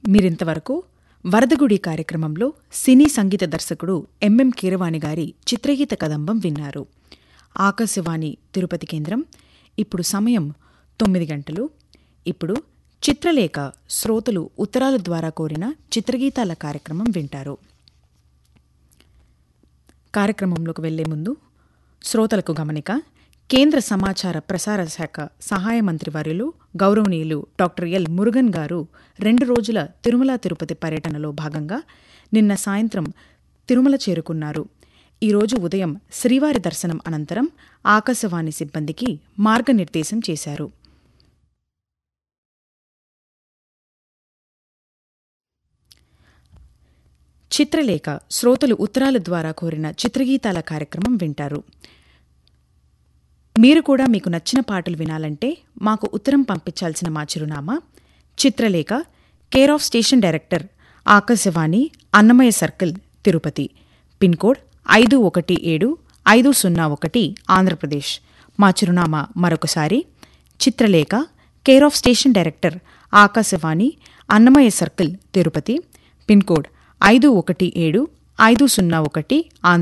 మీరింతవరకు వరదగుడి కార్యక్రమంలో సినీ సంగీత దర్శకుడు ఎంఎం కీరవాణి గారి చిత్రగీత కదంబం విన్నారు ఆకాశవాణి తిరుపతి కేంద్రం ఇప్పుడు సమయం తొమ్మిది గంటలు ఇప్పుడు చిత్రలేఖ శ్రోతలు ఉత్తరాల ద్వారా కోరిన చిత్రగీతాల కార్యక్రమం వింటారు కార్యక్రమంలోకి వెళ్లే ముందు శ్రోతలకు గమనిక కేంద్ర సమాచార ప్రసార శాఖ సహాయ మంత్రి వర్యులు గౌరవనీయులు డాక్టర్ ఎల్ మురుగన్ గారు రెండు రోజుల తిరుమల తిరుపతి పర్యటనలో భాగంగా నిన్న సాయంత్రం తిరుమల చేరుకున్నారు ఈరోజు ఉదయం శ్రీవారి దర్శనం అనంతరం ఆకాశవాణి సిబ్బందికి మార్గనిర్దేశం చేశారు చిత్రలేఖ శ్రోతలు ఉత్తరాల ద్వారా కోరిన చిత్రగీతాల కార్యక్రమం వింటారు మీరు కూడా మీకు నచ్చిన పాటలు వినాలంటే మాకు ఉత్తరం పంపించాల్సిన మా చిరునామా Chitralekha care of station director Akashvani Annamayya circle Tirupati pin code ఐదు ఒకటి ఏడు ఐదు సున్నా ఒకటి ఆంధ్రప్రదేశ్ మా చిరునామా మరొకసారి Chitralekha care of station director Akashvani Annamayya circle Tirupati pin code ఐదు ఒకటి ఏడు ఐదు సున్నా ఒకటి ఆంధ్ర